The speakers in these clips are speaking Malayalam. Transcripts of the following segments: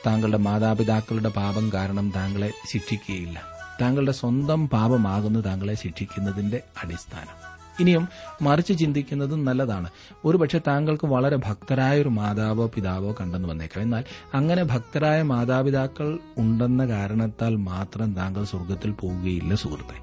താങ്കളുടെ മാതാപിതാക്കളുടെ പാപം കാരണം താങ്കളെ ശിക്ഷിക്കുകയില്ല താങ്കളുടെ സ്വന്തം പാപമാകുന്നു താങ്കളെ ശിക്ഷിക്കുന്നതിന്റെ അടിസ്ഥാനം ഇനിയും മറിച്ച് ചിന്തിക്കുന്നതും നല്ലതാണ് ഒരുപക്ഷെ താങ്കൾക്ക് വളരെ ഭക്തരായ ഒരു മാതാവോ പിതാവോ കണ്ടെന്ന് വന്നേക്കാം എന്നാൽ അങ്ങനെ ഭക്തരായ മാതാപിതാക്കൾ ഉണ്ടെന്ന കാരണത്താൽ മാത്രം താങ്കൾ സ്വർഗത്തിൽ പോവുകയില്ല സുഹൃത്തെ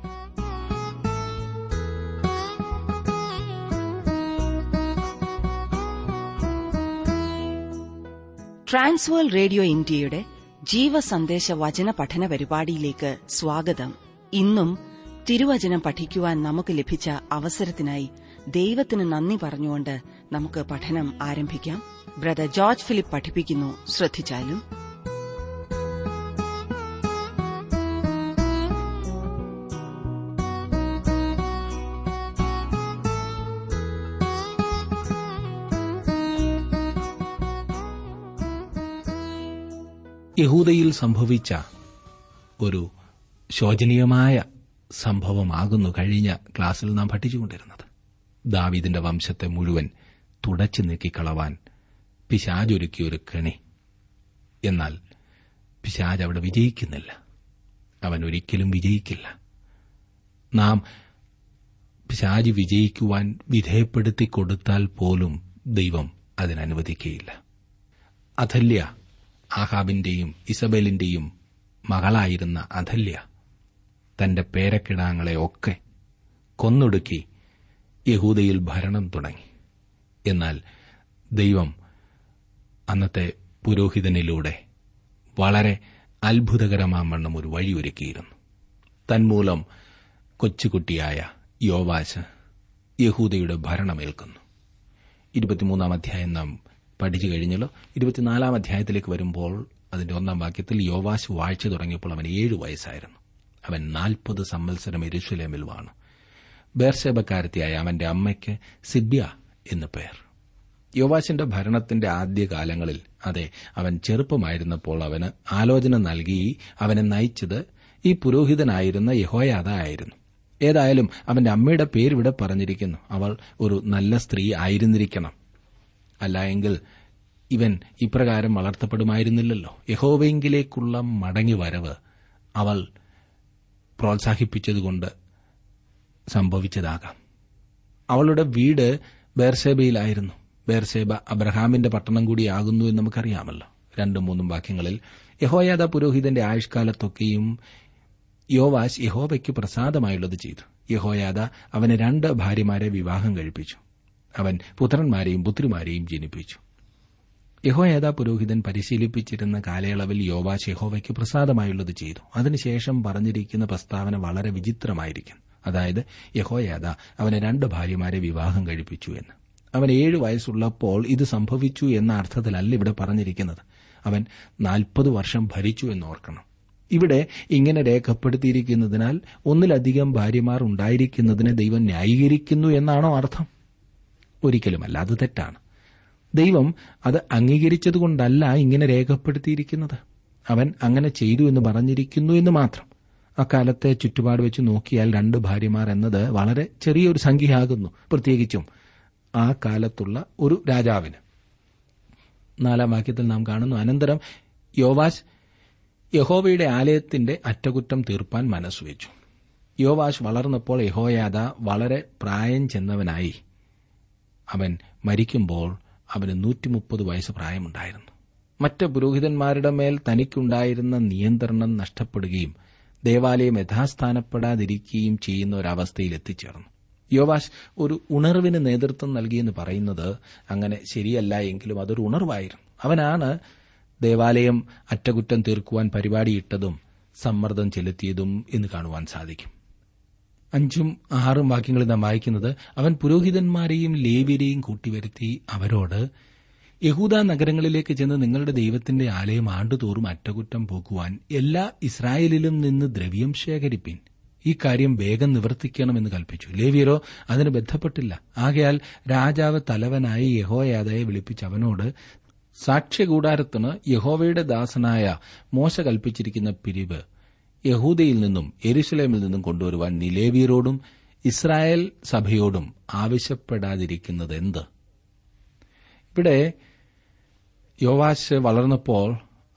ട്രാൻസ്വേൾ റേഡിയോ ഇന്ത്യയുടെ ജീവസന്ദേശ വചന പഠന പരിപാടിയിലേക്ക് സ്വാഗതം ഇന്നും തിരുവചനം പഠിക്കുവാൻ നമുക്ക് ലഭിച്ച അവസരത്തിനായി ദൈവത്തിന് നന്ദി പറഞ്ഞുകൊണ്ട് നമുക്ക് പഠനം ആരംഭിക്കാം ബ്രദർ ജോർജ് ഫിലിപ്പ് പഠിപ്പിക്കുന്നു ശ്രദ്ധിച്ചാലും യഹൂദയിൽ സംഭവിച്ച ഒരു ശോചനീയമായ സംഭവമാകുന്നു കഴിഞ്ഞ ക്ലാസ്സിൽ നാം പഠിച്ചുകൊണ്ടിരുന്നത് ദാവീദിന്റെ വംശത്തെ മുഴുവൻ തുടച്ചു നീക്കിക്കളവാൻ പിശാജൊരുക്കിയ ഒരു കെണി എന്നാൽ പിശാജ് അവിടെ വിജയിക്കുന്നില്ല അവൻ ഒരിക്കലും വിജയിക്കില്ല നാം പിശാജ് വിജയിക്കുവാൻ വിധേയപ്പെടുത്തി കൊടുത്താൽ പോലും ദൈവം അതിനനുവദിക്കുകയില്ല അഥല്യ ആഹാബിന്റെയും ഇസബേലിന്റെയും മകളായിരുന്ന അഥല്യ തന്റെ പേരക്കിടാങ്ങളെ ഒക്കെ കൊന്നൊടുക്കി യഹൂദയിൽ ഭരണം തുടങ്ങി എന്നാൽ ദൈവം അന്നത്തെ പുരോഹിതനിലൂടെ വളരെ അത്ഭുതകരമാവണ്ണം ഒരു വഴിയൊരുക്കിയിരുന്നു തന്മൂലം കൊച്ചുകുട്ടിയായ യോവാശ് യഹൂദയുടെ ഭരണമേൽക്കുന്നു ഇരുപത്തിമൂന്നാം അധ്യായം നാം പഠിച്ചു കഴിഞ്ഞല്ലോ ഇരുപത്തിനാലാം അധ്യായത്തിലേക്ക് വരുമ്പോൾ അതിന്റെ ഒന്നാം വാക്യത്തിൽ യോവാശ് വാഴ്ച തുടങ്ങിയപ്പോൾ അവൻ ഏഴു വയസ്സായിരുന്നു അവൻ നാൽപ്പത് സംവത്സരം എരുഷലേമിൽ വാണു ബേർഷേബക്കാരത്തിയായ അവന്റെ അമ്മയ്ക്ക് സിബ്യ എന്ന് പേർ യോവാശിന്റെ ഭരണത്തിന്റെ ആദ്യകാലങ്ങളിൽ അതെ അവൻ ചെറുപ്പമായിരുന്നപ്പോൾ അവന് ആലോചന നൽകി അവനെ നയിച്ചത് ഈ പുരോഹിതനായിരുന്ന യഹോയാദ ആയിരുന്നു ഏതായാലും അവന്റെ അമ്മയുടെ പേരിവിടെ പറഞ്ഞിരിക്കുന്നു അവൾ ഒരു നല്ല സ്ത്രീ ആയിരുന്നിരിക്കണം അല്ല എങ്കിൽ ഇവൻ ഇപ്രകാരം വളർത്തപ്പെടുമായിരുന്നില്ലല്ലോ യഹോവയെങ്കിലേക്കുള്ള മടങ്ങി വരവ് അവൾ പ്രോത്സാഹിപ്പിച്ചതുകൊണ്ട് സംഭവിച്ചതാകാം അവളുടെ വീട് ബേർസേബയിലായിരുന്നു ബേർസേബ അബ്രഹാമിന്റെ പട്ടണം കൂടിയാകുന്നു എന്ന് നമുക്കറിയാമല്ലോ രണ്ടും മൂന്നും വാക്യങ്ങളിൽ യഹോയാദ പുരോഹിതന്റെ ആയുഷ്കാലത്തൊക്കെയും യോവാശ് യഹോവയ്ക്ക് പ്രസാദമായുള്ളത് ചെയ്തു യഹോയാദ അവന് രണ്ട് ഭാര്യമാരെ വിവാഹം കഴിപ്പിച്ചു അവൻ പുത്രന്മാരെയും പുത്രിമാരെയും ജനിപ്പിച്ചു യഹോയാദ പുരോഹിതൻ പരിശീലിപ്പിച്ചിരുന്ന കാലയളവിൽ യോവാശ് യഹോവയ്ക്ക് പ്രസാദമായുള്ളത് ചെയ്തു അതിനുശേഷം പറഞ്ഞിരിക്കുന്ന പ്രസ്താവന വളരെ വിചിത്രമായിരിക്കും അതായത് യഹോയാദ അവന് രണ്ട് ഭാര്യമാരെ വിവാഹം കഴിപ്പിച്ചു എന്ന് അവൻ ഏഴു വയസ്സുള്ളപ്പോൾ ഇത് സംഭവിച്ചു എന്ന അർത്ഥത്തിലല്ല ഇവിടെ പറഞ്ഞിരിക്കുന്നത് അവൻ നാൽപ്പത് വർഷം ഭരിച്ചു എന്നോർക്കണം ഇവിടെ ഇങ്ങനെ രേഖപ്പെടുത്തിയിരിക്കുന്നതിനാൽ ഒന്നിലധികം ഭാര്യമാർ ഉണ്ടായിരിക്കുന്നതിനെ ദൈവം ന്യായീകരിക്കുന്നു എന്നാണോ അർത്ഥം ഒരിക്കലുമല്ല അത് തെറ്റാണ് ദൈവം അത് അംഗീകരിച്ചതുകൊണ്ടല്ല ഇങ്ങനെ രേഖപ്പെടുത്തിയിരിക്കുന്നത് അവൻ അങ്ങനെ ചെയ്തു എന്ന് പറഞ്ഞിരിക്കുന്നു എന്ന് മാത്രം അക്കാലത്തെ ചുറ്റുപാട് വെച്ച് നോക്കിയാൽ രണ്ട് ഭാര്യമാർ എന്നത് വളരെ ചെറിയൊരു സംഖ്യയാകുന്നു പ്രത്യേകിച്ചും ആ കാലത്തുള്ള ഒരു രാജാവിന് നാലാം വാക്യത്തിൽ നാം കാണുന്നു അനന്തരം യോവാശ് യഹോവയുടെ ആലയത്തിന്റെ അറ്റകുറ്റം തീർപ്പാൻ മനസ്സുവെച്ചു യോവാശ് വളർന്നപ്പോൾ യഹോയാദ വളരെ പ്രായം ചെന്നവനായി അവൻ മരിക്കുമ്പോൾ അവന് നൂറ്റിമുപ്പത് വയസ്സ് പ്രായമുണ്ടായിരുന്നു മറ്റ് പുരോഹിതന്മാരുടെ മേൽ തനിക്കുണ്ടായിരുന്ന നിയന്ത്രണം നഷ്ടപ്പെടുകയും ദേവാലയം യഥാസ്ഥാനപ്പെടാതിരിക്കുകയും ചെയ്യുന്ന ഒരവസ്ഥയിൽ എത്തിച്ചേർന്നു യോവാശ് ഒരു ഉണർവിന് നേതൃത്വം നൽകിയെന്ന് പറയുന്നത് അങ്ങനെ ശരിയല്ല എങ്കിലും അതൊരു ഉണർവായിരുന്നു അവനാണ് ദേവാലയം അറ്റകുറ്റം തീർക്കുവാൻ പരിപാടിയിട്ടതും സമ്മർദ്ദം ചെലുത്തിയതും എന്ന് കാണുവാൻ സാധിക്കും അഞ്ചും ആറും വാക്യങ്ങളിൽ നാം വായിക്കുന്നത് അവൻ പുരോഹിതന്മാരെയും ലേവ്യരെയും കൂട്ടിവരുത്തി അവരോട് യഹൂദ നഗരങ്ങളിലേക്ക് ചെന്ന് നിങ്ങളുടെ ദൈവത്തിന്റെ ആലയം ആണ്ടുതോറും അറ്റകുറ്റം പോക്കുവാൻ എല്ലാ ഇസ്രായേലിലും നിന്ന് ദ്രവ്യം ശേഖരിപ്പിൻ ഈ കാര്യം വേഗം നിവർത്തിക്കണമെന്ന് കൽപ്പിച്ചു ലേവ്യരോ അതിന് ബന്ധപ്പെട്ടില്ല ആകയാൽ രാജാവ് തലവനായി യഹോയാദയെ വിളിപ്പിച്ച് അവനോട് സാക്ഷ്യകൂടാരത്തിന് യഹോവയുടെ ദാസനായ മോശ കൽപ്പിച്ചിരിക്കുന്ന പിരിവ് യഹൂദയിൽ നിന്നും എരുസലേമിൽ നിന്നും കൊണ്ടുവരുവാൻ നിലേവിയരോടും ഇസ്രായേൽ സഭയോടും ആവശ്യപ്പെടാതിരിക്കുന്നത് എന്ത് ഇവിടെ യോവാശ് വളർന്നപ്പോൾ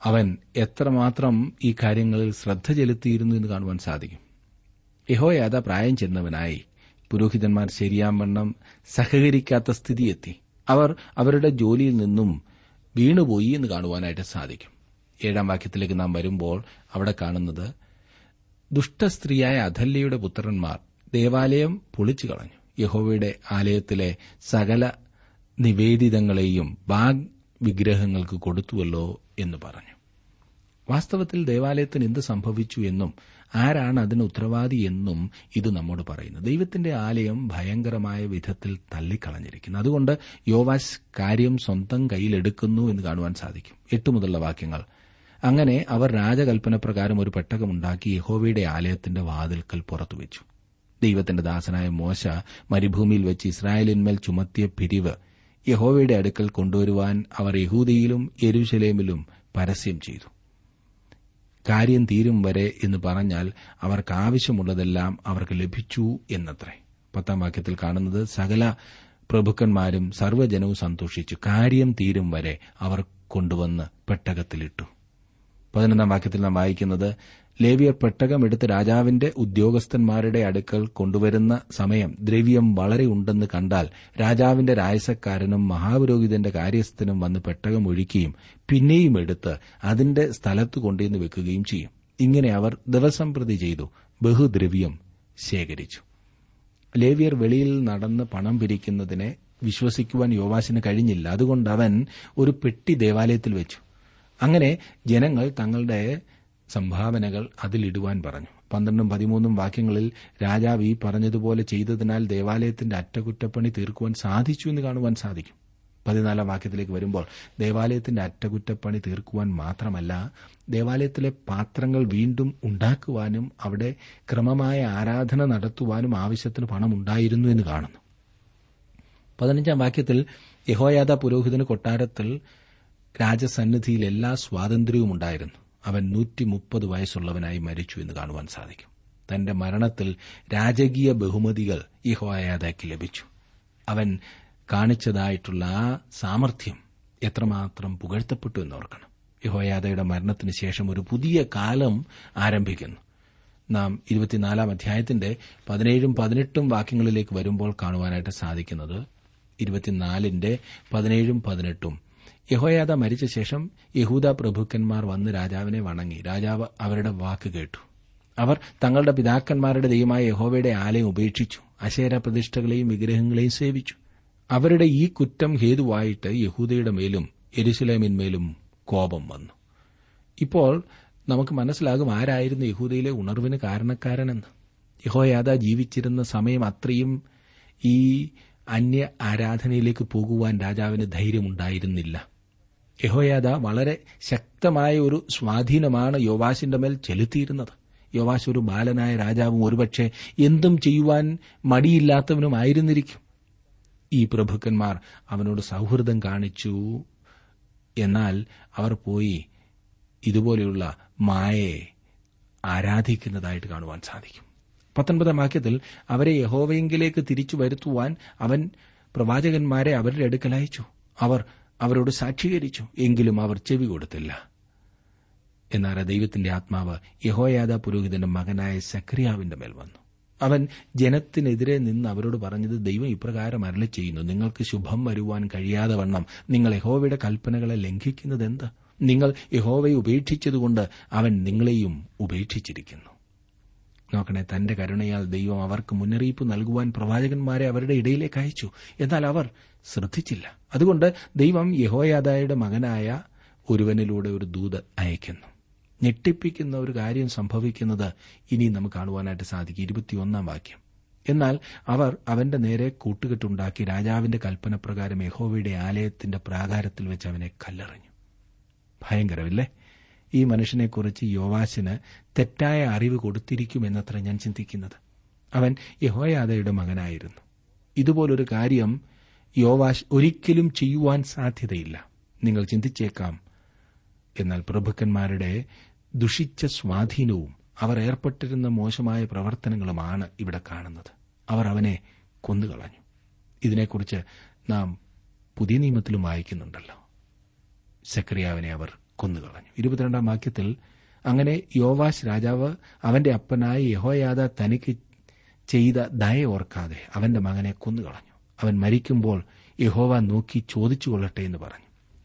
അവൻ എത്രമാത്രം ഈ കാര്യങ്ങളിൽ ശ്രദ്ധ ചെലുത്തിയിരുന്നു എന്ന് കാണുവാൻ സാധിക്കും യഹോയാദ പ്രായം ചെന്നവനായി പുരോഹിതന്മാർ ശരിയാവണ്ണം സഹകരിക്കാത്ത സ്ഥിതിയെത്തി അവർ അവരുടെ ജോലിയിൽ നിന്നും വീണുപോയി എന്ന് കാണുവാനായിട്ട് സാധിക്കും ഏഴാം വാക്യത്തിലേക്ക് നാം വരുമ്പോൾ അവിടെ കാണുന്നത് ദുഷ്ടസ്ത്രീയായ അധല്യയുടെ പുത്രന്മാർ ദേവാലയം പൊളിച്ചു കളഞ്ഞു യഹോവയുടെ ആലയത്തിലെ സകല നിവേദിതങ്ങളെയും ബാഗ് വിഗ്രഹങ്ങൾക്ക് കൊടുത്തുവല്ലോ എന്ന് പറഞ്ഞു വാസ്തവത്തിൽ ദേവാലയത്തിന് എന്ത് സംഭവിച്ചു എന്നും ആരാണ് അതിന് ഉത്തരവാദി എന്നും ഇത് നമ്മോട് പറയുന്നു ദൈവത്തിന്റെ ആലയം ഭയങ്കരമായ വിധത്തിൽ തള്ളിക്കളഞ്ഞിരിക്കുന്നു അതുകൊണ്ട് യോവാസ് കാര്യം സ്വന്തം കയ്യിലെടുക്കുന്നു എന്ന് കാണുവാൻ സാധിക്കും എട്ട് മുതലുള്ള വാക്യങ്ങൾ അങ്ങനെ അവർ രാജകൽപ്പന പ്രകാരം ഒരു പെട്ടകമുണ്ടാക്കി യഹോവയുടെ ആലയത്തിന്റെ വാതിൽക്കൽ പുറത്തുവച്ചു ദൈവത്തിന്റെ ദാസനായ മോശ മരുഭൂമിയിൽ വെച്ച് ഇസ്രായേലിന്മേൽ ചുമത്തിയ പിരിവ് യഹോവയുടെ അടുക്കൽ കൊണ്ടുവരുവാൻ അവർ യഹൂദയിലും യെരുശലേമിലും പരസ്യം ചെയ്തു കാര്യം തീരും വരെ എന്ന് പറഞ്ഞാൽ അവർക്ക് ആവശ്യമുള്ളതെല്ലാം അവർക്ക് ലഭിച്ചു എന്നത്രേ പത്താം വാക്യത്തിൽ കാണുന്നത് സകല പ്രഭുക്കന്മാരും സർവ്വജനവും സന്തോഷിച്ചു കാര്യം തീരും വരെ അവർ കൊണ്ടുവന്ന് പെട്ടകത്തിലിട്ടു പതിനൊന്നാം വാക്യത്തിൽ നാം വായിക്കുന്നത് ലേവിയർ പെട്ടകം എടുത്ത് രാജാവിന്റെ ഉദ്യോഗസ്ഥന്മാരുടെ അടുക്കൽ കൊണ്ടുവരുന്ന സമയം ദ്രവ്യം വളരെ ഉണ്ടെന്ന് കണ്ടാൽ രാജാവിന്റെ രായസക്കാരനും മഹാപുരോഹിതന്റെ കാര്യസ്ഥനും വന്ന് പെട്ടകം ഒഴിക്കുകയും പിന്നെയും എടുത്ത് അതിന്റെ സ്ഥലത്ത് കൊണ്ടുവന്ന് വെക്കുകയും ചെയ്യും ഇങ്ങനെ അവർ ദിവസം പ്രതി ചെയ്തു ബഹുദ്രവ്യം ശേഖരിച്ചു ലേവിയർ വെളിയിൽ നടന്ന് പണം പിരിക്കുന്നതിനെ വിശ്വസിക്കുവാൻ യോവാസിന് കഴിഞ്ഞില്ല അതുകൊണ്ട് അവൻ ഒരു പെട്ടി ദേവാലയത്തിൽ വെച്ചു അങ്ങനെ ജനങ്ങൾ തങ്ങളുടെ സംഭാവനകൾ അതിലിടുവാൻ പറഞ്ഞു പന്ത്രണ്ടും പതിമൂന്നും വാക്യങ്ങളിൽ രാജാവ് ഈ പറഞ്ഞതുപോലെ ചെയ്തതിനാൽ ദേവാലയത്തിന്റെ അറ്റകുറ്റപ്പണി തീർക്കുവാൻ സാധിച്ചു എന്ന് കാണുവാൻ സാധിക്കും പതിനാലാം വാക്യത്തിലേക്ക് വരുമ്പോൾ ദേവാലയത്തിന്റെ അറ്റകുറ്റപ്പണി തീർക്കുവാൻ മാത്രമല്ല ദേവാലയത്തിലെ പാത്രങ്ങൾ വീണ്ടും ഉണ്ടാക്കുവാനും അവിടെ ക്രമമായ ആരാധന നടത്തുവാനും ആവശ്യത്തിന് പണം ഉണ്ടായിരുന്നു എന്ന് കാണുന്നു പതിനഞ്ചാം വാക്യത്തിൽ യഹോയാദ പുരോഹിതന് കൊട്ടാരത്തിൽ രാജസന്നിധിയിൽ എല്ലാ സ്വാതന്ത്ര്യവും ഉണ്ടായിരുന്നു അവൻ നൂറ്റി മുപ്പത് വയസ്സുള്ളവനായി മരിച്ചു എന്ന് കാണുവാൻ സാധിക്കും തന്റെ മരണത്തിൽ രാജകീയ ബഹുമതികൾ യഹോയാദയ്ക്ക് ലഭിച്ചു അവൻ കാണിച്ചതായിട്ടുള്ള ആ സാമർഥ്യം എത്രമാത്രം പുകഴ്ത്തപ്പെട്ടു എന്നോർക്കണം യഹോയാദയുടെ മരണത്തിന് ശേഷം ഒരു പുതിയ കാലം ആരംഭിക്കുന്നു നാം ഇരുപത്തിനാലാം അധ്യായത്തിന്റെ പതിനേഴും പതിനെട്ടും വാക്യങ്ങളിലേക്ക് വരുമ്പോൾ കാണുവാനായിട്ട് സാധിക്കുന്നത് ഇരുപത്തിനാലിന്റെ പതിനേഴും പതിനെട്ടും യഹോയാദ മരിച്ച ശേഷം യഹൂദ പ്രഭുക്കന്മാർ വന്ന് രാജാവിനെ വണങ്ങി രാജാവ് അവരുടെ വാക്ക് കേട്ടു അവർ തങ്ങളുടെ പിതാക്കന്മാരുടെ ദൈവമായ യഹോവയുടെ ആലയം ഉപേക്ഷിച്ചു അശേര പ്രതിഷ്ഠകളെയും വിഗ്രഹങ്ങളെയും സേവിച്ചു അവരുടെ ഈ കുറ്റം ഹേതുവായിട്ട് യഹൂദയുടെ മേലും എരുസലേമിന്മേലും കോപം വന്നു ഇപ്പോൾ നമുക്ക് മനസ്സിലാകും ആരായിരുന്നു യഹൂദയിലെ ഉണർവിന് കാരണക്കാരനെന്ന് യഹോയാദ ജീവിച്ചിരുന്ന സമയം അത്രയും ഈ അന്യ ആരാധനയിലേക്ക് പോകുവാൻ രാജാവിന് ധൈര്യമുണ്ടായിരുന്നില്ല യഹോയാദ വളരെ ശക്തമായ ഒരു സ്വാധീനമാണ് യോവാശിന്റെ മേൽ ചെലുത്തിയിരുന്നത് യോവാശ് ഒരു ബാലനായ രാജാവും ഒരുപക്ഷെ എന്തും ചെയ്യുവാൻ മടിയില്ലാത്തവനുമായിരുന്നിരിക്കും ഈ പ്രഭുക്കന്മാർ അവനോട് സൗഹൃദം കാണിച്ചു എന്നാൽ അവർ പോയി ഇതുപോലെയുള്ള മായയെ ആരാധിക്കുന്നതായിട്ട് കാണുവാൻ സാധിക്കും പത്തൊൻപതാം വാക്യത്തിൽ അവരെ യഹോവയെങ്കിലേക്ക് തിരിച്ചു വരുത്തുവാൻ അവൻ പ്രവാചകന്മാരെ അവരുടെ അടുക്കൽ അയച്ചു അവർ അവരോട് സാക്ഷീകരിച്ചു എങ്കിലും അവർ ചെവി കൊടുത്തില്ല എന്നാൽ ദൈവത്തിന്റെ ആത്മാവ് യഹോയാദ പുരോഹിതന്റെ മകനായ സക്രിയാവിന്റെ മേൽ വന്നു അവൻ ജനത്തിനെതിരെ നിന്ന് അവരോട് പറഞ്ഞത് ദൈവം ഇപ്രകാരം അരളി ചെയ്യുന്നു നിങ്ങൾക്ക് ശുഭം വരുവാൻ കഴിയാതെ വണ്ണം നിങ്ങൾ യഹോവയുടെ കൽപ്പനകളെ ലംഘിക്കുന്നത് എന്ത് നിങ്ങൾ യഹോവയെ ഉപേക്ഷിച്ചതുകൊണ്ട് അവൻ നിങ്ങളെയും ഉപേക്ഷിച്ചിരിക്കുന്നു നോക്കണേ തന്റെ കരുണയാൽ ദൈവം അവർക്ക് മുന്നറിയിപ്പ് നൽകുവാൻ പ്രവാചകന്മാരെ അവരുടെ ഇടയിലേക്ക് അയച്ചു എന്നാൽ അവർ ശ്രദ്ധിച്ചില്ല അതുകൊണ്ട് ദൈവം യഹോയാദായുടെ മകനായ ഒരുവനിലൂടെ ഒരു ദൂത് അയക്കുന്നു ഞെട്ടിപ്പിക്കുന്ന ഒരു കാര്യം സംഭവിക്കുന്നത് ഇനി നമുക്ക് കാണുവാനായിട്ട് സാധിക്കും ഇരുപത്തിയൊന്നാം വാക്യം എന്നാൽ അവർ അവന്റെ നേരെ കൂട്ടുകെട്ടുണ്ടാക്കി രാജാവിന്റെ കൽപ്പനപ്രകാരം യഹോവയുടെ ആലയത്തിന്റെ പ്രാകാരത്തിൽ വെച്ച് അവനെ കല്ലെറിഞ്ഞു ഭയങ്കരമല്ലേ ഈ മനുഷ്യനെക്കുറിച്ച് യോവാശിന് തെറ്റായ അറിവ് കൊടുത്തിരിക്കുമെന്നത്ര ഞാൻ ചിന്തിക്കുന്നത് അവൻ യഹോയാദയുടെ മകനായിരുന്നു ഇതുപോലൊരു കാര്യം യോവാശ് ഒരിക്കലും ചെയ്യുവാൻ സാധ്യതയില്ല നിങ്ങൾ ചിന്തിച്ചേക്കാം എന്നാൽ പ്രഭുക്കന്മാരുടെ ദുഷിച്ച സ്വാധീനവും അവർ ഏർപ്പെട്ടിരുന്ന മോശമായ പ്രവർത്തനങ്ങളുമാണ് ഇവിടെ കാണുന്നത് അവർ അവനെ കൊന്നുകളഞ്ഞു ഇതിനെക്കുറിച്ച് നാം പുതിയ നിയമത്തിലും വായിക്കുന്നുണ്ടല്ലോ സക്രിയാവിനെ അവർ കൊന്നുകളഞ്ഞു ഇരുപത്തിരണ്ടാം വാക്യത്തിൽ അങ്ങനെ യോവാശ് രാജാവ് അവന്റെ അപ്പനായ യഹോയാദ തനിക്ക് ചെയ്ത ദയ ഓർക്കാതെ അവന്റെ മകനെ കൊന്നുകളഞ്ഞു അവൻ മരിക്കുമ്പോൾ യഹോവ നോക്കി ചോദിച്ചു കൊള്ളട്ടെ എന്ന് പറഞ്ഞു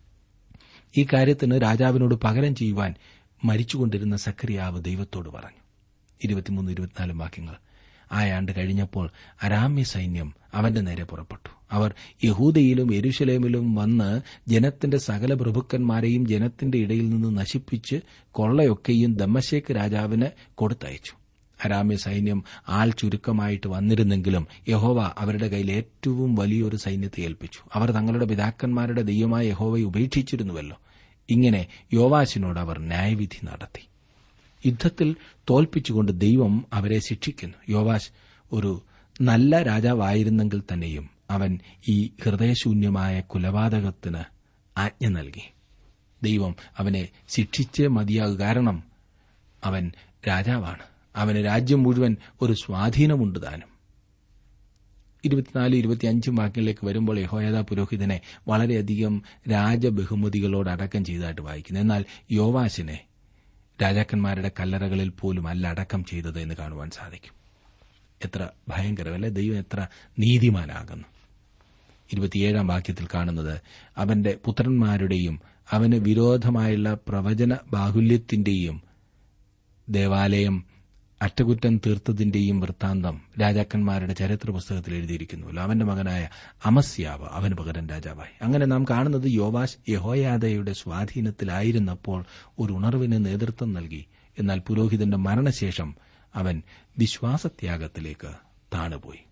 ഈ കാര്യത്തിന് രാജാവിനോട് പകരം ചെയ്യുവാൻ മരിച്ചുകൊണ്ടിരുന്ന സക്രിയാവ് ദൈവത്തോട് പറഞ്ഞു ഇരുപത്തിമൂന്ന് ഇരുപത്തിനാലും വാക്യങ്ങൾ ആ ആണ്ട് കഴിഞ്ഞപ്പോൾ അരാമ്യ സൈന്യം അവന്റെ നേരെ പുറപ്പെട്ടു അവർ യഹൂദയിലും യെരുഷലേമിലും വന്ന് ജനത്തിന്റെ സകല പ്രഭുക്കന്മാരെയും ജനത്തിന്റെ ഇടയിൽ നിന്ന് നശിപ്പിച്ച് കൊള്ളയൊക്കെയും ദമ്മശേക്ക് രാജാവിന് കൊടുത്തയച്ചു അരാമ്യ സൈന്യം ആൾ ചുരുക്കമായിട്ട് വന്നിരുന്നെങ്കിലും യഹോവ അവരുടെ കയ്യിൽ ഏറ്റവും വലിയൊരു സൈന്യത്തെ ഏൽപ്പിച്ചു അവർ തങ്ങളുടെ പിതാക്കന്മാരുടെ ദൈവമായ യഹോവയെ ഉപേക്ഷിച്ചിരുന്നുവല്ലോ ഇങ്ങനെ യോവാശിനോട് അവർ ന്യായവിധി നടത്തി യുദ്ധത്തിൽ തോൽപ്പിച്ചുകൊണ്ട് ദൈവം അവരെ ശിക്ഷിക്കുന്നു യോവാശ് ഒരു നല്ല രാജാവായിരുന്നെങ്കിൽ തന്നെയും അവൻ ഈ ഹൃദയശൂന്യമായ കുലപാതകത്തിന് ആജ്ഞ നൽകി ദൈവം അവനെ ശിക്ഷിച്ചേ മതിയാകുക കാരണം അവൻ രാജാവാണ് അവന് രാജ്യം മുഴുവൻ ഒരു സ്വാധീനമുണ്ട് താനും ഇരുപത്തിനാല് ഇരുപത്തിയഞ്ചും വാക്യങ്ങളിലേക്ക് വരുമ്പോൾ യഹോയദ പുരോഹിതനെ വളരെയധികം രാജബഹുമതികളോട് അടക്കം ചെയ്തതായിട്ട് വായിക്കുന്നു എന്നാൽ യോവാശിനെ രാജാക്കന്മാരുടെ കല്ലറകളിൽ പോലും അല്ല അടക്കം ചെയ്തത് എന്ന് കാണുവാൻ സാധിക്കും എത്ര ഭയങ്കരമല്ലേ ദൈവം എത്ര നീതിമാനാകുന്നു ഇരുപത്തിയേഴാം വാക്യത്തിൽ കാണുന്നത് അവന്റെ പുത്രന്മാരുടെയും അവന് വിരോധമായുള്ള പ്രവചന ബാഹുല്യത്തിന്റെയും ദേവാലയം അറ്റകുറ്റം തീർത്തതിന്റെയും വൃത്താന്തം രാജാക്കന്മാരുടെ ചരിത്ര പുസ്തകത്തിൽ എഴുതിയിരിക്കുന്നുവല്ലോ അവന്റെ മകനായ അമസ്യാവ് അവന് പകരം രാജാവായി അങ്ങനെ നാം കാണുന്നത് യോവാശ് യഹോയാദയുടെ സ്വാധീനത്തിലായിരുന്നപ്പോൾ ഒരു ഉണർവിന് നേതൃത്വം നൽകി എന്നാൽ പുരോഹിതന്റെ മരണശേഷം അവൻ വിശ്വാസത്യാഗത്തിലേക്ക് താണുപോയി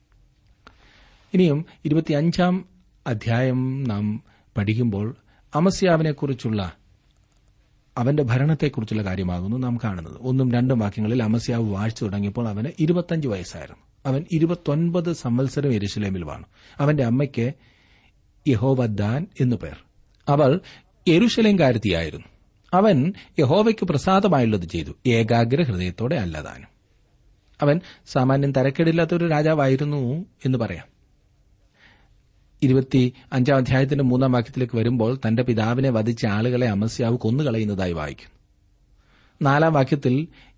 ഇനിയും ഇരുപത്തിയഞ്ചാം അധ്യായം നാം പഠിക്കുമ്പോൾ അമസ്യാവിനെക്കുറിച്ചുള്ള അവന്റെ ഭരണത്തെക്കുറിച്ചുള്ള കാര്യമാകുന്നു നാം കാണുന്നത് ഒന്നും രണ്ടും വാക്യങ്ങളിൽ അമസ്യാവ് വാഴ്ച തുടങ്ങിയപ്പോൾ അവന് ഇരുപത്തഞ്ച് വയസ്സായിരുന്നു അവൻ ഇരുപത്തൊൻപത് സംവത്സരം എരുസലേമിൽ വാണു അവന്റെ അമ്മയ്ക്ക് യഹോവദ്ദാൻ എന്നു പേർ അവൾ എരുശലേംകാരത്തിയായിരുന്നു അവൻ യഹോവയ്ക്ക് പ്രസാദമായുള്ളത് ചെയ്തു ഏകാഗ്ര ഹൃദയത്തോടെ അല്ലതാനും അവൻ സാമാന്യം തരക്കേടില്ലാത്ത ഒരു രാജാവായിരുന്നു എന്ന് പറയാം ഇരുപത്തി അഞ്ചാം അധ്യായത്തിന്റെ മൂന്നാം വാക്യത്തിലേക്ക് വരുമ്പോൾ തന്റെ പിതാവിനെ വധിച്ച ആളുകളെ അമസ്യാവ് കൊന്നുകളയുന്നതായി വായിക്കുന്നു നാലാം വാക്യത്തിൽ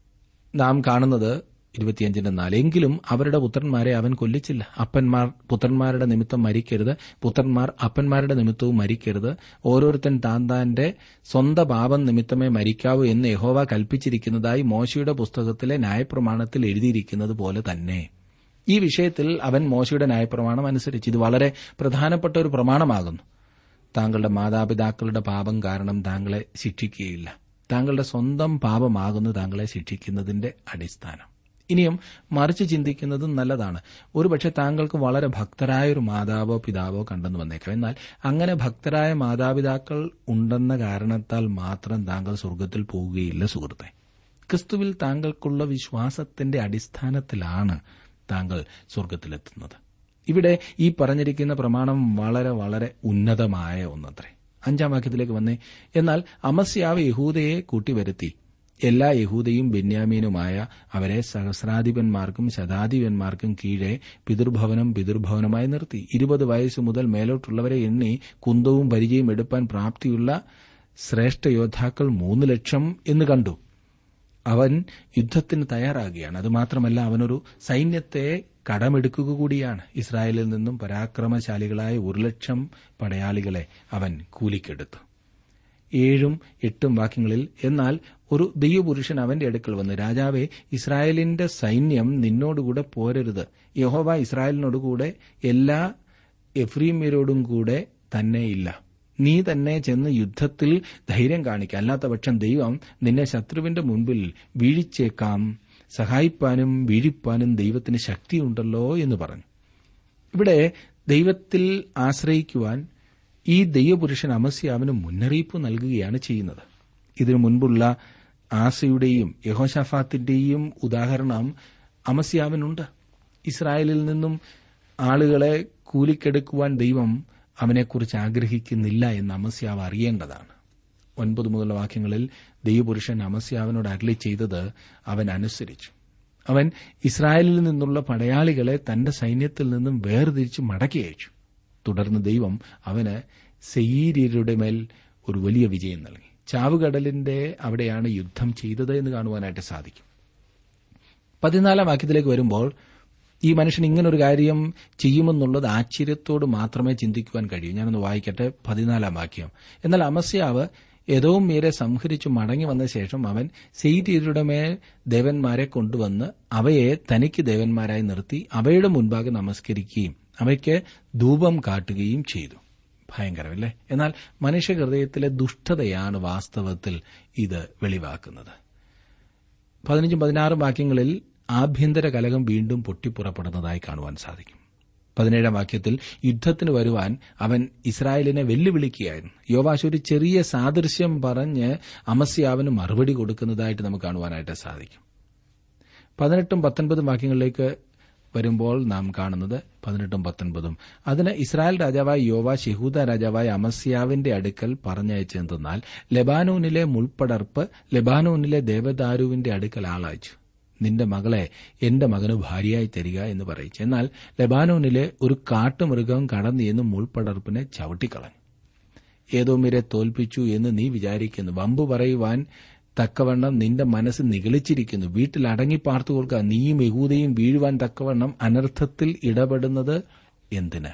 നാം കാണുന്നത് ഇരുപത്തിയഞ്ചിന്റെ നാല് എങ്കിലും അവരുടെ പുത്രന്മാരെ അവൻ കൊല്ലിച്ചില്ല അപ്പന്മാർ പുത്രന്മാരുടെ നിമിത്തം മരിക്കരുത് പുത്രന്മാർ അപ്പന്മാരുടെ നിമിത്തവും മരിക്കരുത് ഓരോരുത്തൻ താൻ താന്റെ സ്വന്തം പാപം നിമിത്തമേ മരിക്കാവൂ എന്ന് യഹോവ കൽപ്പിച്ചിരിക്കുന്നതായി മോശയുടെ പുസ്തകത്തിലെ ന്യായപ്രമാണത്തിൽ എഴുതിയിരിക്കുന്നത് പോലെ തന്നെ ഈ വിഷയത്തിൽ അവൻ മോശയുടെ ന്യായപ്രമാണം അനുസരിച്ച് ഇത് വളരെ പ്രധാനപ്പെട്ട ഒരു പ്രമാണമാകുന്നു താങ്കളുടെ മാതാപിതാക്കളുടെ പാപം കാരണം താങ്കളെ ശിക്ഷിക്കുകയില്ല താങ്കളുടെ സ്വന്തം പാപമാകുന്നു താങ്കളെ ശിക്ഷിക്കുന്നതിന്റെ അടിസ്ഥാനം ഇനിയും മറിച്ച് ചിന്തിക്കുന്നതും നല്ലതാണ് ഒരുപക്ഷെ താങ്കൾക്ക് വളരെ ഭക്തരായ ഒരു മാതാവോ പിതാവോ കണ്ടെന്ന് വന്നേക്കാം എന്നാൽ അങ്ങനെ ഭക്തരായ മാതാപിതാക്കൾ ഉണ്ടെന്ന കാരണത്താൽ മാത്രം താങ്കൾ സ്വർഗത്തിൽ പോവുകയില്ല സുഹൃത്തെ ക്രിസ്തുവിൽ താങ്കൾക്കുള്ള വിശ്വാസത്തിന്റെ അടിസ്ഥാനത്തിലാണ് താങ്കൾ സ്വർഗത്തിലെത്തുന്നത് ഇവിടെ ഈ പറഞ്ഞിരിക്കുന്ന പ്രമാണം വളരെ വളരെ ഉന്നതമായ ഒന്നത്രേ അഞ്ചാം വാക്യത്തിലേക്ക് വന്നേ എന്നാൽ അമസ്യാവ് യഹൂദയെ കൂട്ടിവരുത്തി എല്ലാ യഹൂദയും ബെന്യാമീനുമായ അവരെ സഹസ്രാധിപന്മാർക്കും ശതാധിപന്മാർക്കും കീഴെ പിതൃഭവനം പിതൃഭവനമായി നിർത്തി ഇരുപത് വയസ്സ് മുതൽ മേലോട്ടുള്ളവരെ എണ്ണി കുന്തവും പരിചയം എടുപ്പാൻ പ്രാപ്തിയുള്ള ശ്രേഷ്ഠ യോദ്ധാക്കൾ മൂന്ന് ലക്ഷം എന്ന് കണ്ടു അവൻ യുദ്ധത്തിന് തയ്യാറാകുകയാണ് അതുമാത്രമല്ല അവനൊരു സൈന്യത്തെ കടമെടുക്കുക കൂടിയാണ് ഇസ്രായേലിൽ നിന്നും പരാക്രമശാലികളായ ഒരു ലക്ഷം പടയാളികളെ അവൻ കൂലിക്കെടുത്തു ഏഴും എട്ടും വാക്യങ്ങളിൽ എന്നാൽ ഒരു ദൈവപുരുഷൻ അവന്റെ അടുക്കൽ വന്ന് രാജാവെ ഇസ്രായേലിന്റെ സൈന്യം നിന്നോടുകൂടെ പോരരുത് യഹോവ ഇസ്രായേലിനോടുകൂടെ എല്ലാ എഫ്രീമ്യരോടും കൂടെ തന്നെയില്ല നീ തന്നെ ചെന്ന് യുദ്ധത്തിൽ ധൈര്യം കാണിക്കുക അല്ലാത്ത പക്ഷം ദൈവം നിന്നെ ശത്രുവിന്റെ മുൻപിൽ വീഴിച്ചേക്കാം സഹായിപ്പാനും വീഴിപ്പാനും ദൈവത്തിന് ശക്തിയുണ്ടല്ലോ എന്ന് പറഞ്ഞു ഇവിടെ ദൈവത്തിൽ ആശ്രയിക്കുവാൻ ഈ ദൈവപുരുഷൻ അമസ്യാവിന് മുന്നറിയിപ്പ് നൽകുകയാണ് ചെയ്യുന്നത് ഇതിനു മുൻപുള്ള ആസയുടെയും യഹോഷാഫാത്തിന്റെയും ഉദാഹരണം അമസ്യാവിനുണ്ട് ഇസ്രായേലിൽ നിന്നും ആളുകളെ കൂലിക്കെടുക്കുവാൻ ദൈവം അവനെക്കുറിച്ച് ആഗ്രഹിക്കുന്നില്ല എന്ന് അമസ്യാവ് അറിയേണ്ടതാണ് ഒൻപത് മുതലുള്ള വാക്യങ്ങളിൽ ദൈവപുരുഷൻ അമസ്യാവിനോട് അരളി ചെയ്തത് അവൻ അനുസരിച്ചു അവൻ ഇസ്രായേലിൽ നിന്നുള്ള പടയാളികളെ തന്റെ സൈന്യത്തിൽ നിന്നും വേർതിരിച്ച് മടക്കി അയച്ചു തുടർന്ന് ദൈവം അവന് സെയീര്യരുടെ മേൽ ഒരു വലിയ വിജയം നൽകി ചാവുകടലിന്റെ അവിടെയാണ് യുദ്ധം ചെയ്തത് എന്ന് കാണുവാനായിട്ട് സാധിക്കും പതിനാലാം വാക്യത്തിലേക്ക് വരുമ്പോൾ ഈ മനുഷ്യൻ ഇങ്ങനൊരു കാര്യം ചെയ്യുമെന്നുള്ളത് ആശ്ചര്യത്തോട് മാത്രമേ ചിന്തിക്കുവാൻ കഴിയൂ ഞാനൊന്ന് വായിക്കട്ടെ പതിനാലാം വാക്യം എന്നാൽ അമസ്യാവ് ഏതവും മീരെ സംഹരിച്ചു മടങ്ങി വന്ന ശേഷം അവൻ സെയ്തീരുടെ മേൽ ദേവന്മാരെ കൊണ്ടുവന്ന് അവയെ തനിക്ക് ദേവന്മാരായി നിർത്തി അവയുടെ മുൻപാകെ നമസ്കരിക്കുകയും അവയ്ക്ക് ധൂപം കാട്ടുകയും ചെയ്തു ഭയങ്കരമല്ലേ എന്നാൽ മനുഷ്യഹൃദയത്തിലെ ദുഷ്ടതയാണ് വാസ്തവത്തിൽ ഇത് വെളിവാക്കുന്നത് പതിനഞ്ചും പതിനാറും വാക്യങ്ങളിൽ ആഭ്യന്തര കലകം വീണ്ടും പൊട്ടിപ്പുറപ്പെടുന്നതായി കാണുവാൻ സാധിക്കും പതിനേഴാം വാക്യത്തിൽ യുദ്ധത്തിന് വരുവാൻ അവൻ ഇസ്രായേലിനെ വെല്ലുവിളിക്കുകയായിരുന്നു യോവാശ് ഒരു ചെറിയ സാദൃശ്യം പറഞ്ഞ് അമസ്യാവിന് മറുപടി കൊടുക്കുന്നതായിട്ട് നമുക്ക് കാണുവാനായിട്ട് സാധിക്കും പതിനെട്ടും പത്തൊൻപതും വാക്യങ്ങളിലേക്ക് വരുമ്പോൾ നാം കാണുന്നത് പതിനെട്ടും പത്തൊൻപതും അതിന് ഇസ്രായേൽ രാജാവായ യോവാശ് യഹൂദ രാജാവായ അമസ്യാവിന്റെ അടുക്കൽ പറഞ്ഞയച്ചെന്തെന്നാൽ ലെബാനോനിലെ മുൾപ്പടർപ്പ് ലെബാനോനിലെ ദേവദാരുവിന്റെ അടുക്കൽ ആളയച്ചു നിന്റെ മകളെ എന്റെ മകന് ഭാര്യയായി തരിക എന്ന് പറയിച്ചു എന്നാൽ ലെബാനോനിലെ ഒരു കാട്ടുമൃഗം കടന്നു എന്ന് മുൾപ്പടർപ്പിനെ ചവിട്ടിക്കളഞ്ഞു ഏതോമിരെ തോൽപ്പിച്ചു എന്ന് നീ വിചാരിക്കുന്നു വമ്പ് പറയുവാൻ തക്കവണ്ണം നിന്റെ മനസ്സ് നിഗളിച്ചിരിക്കുന്നു വീട്ടിൽ അടങ്ങി പാർത്തു കൊടുക്കുക നീയും യഹൂദയും വീഴുവാൻ തക്കവണ്ണം അനർത്ഥത്തിൽ ഇടപെടുന്നത് എന്തിന്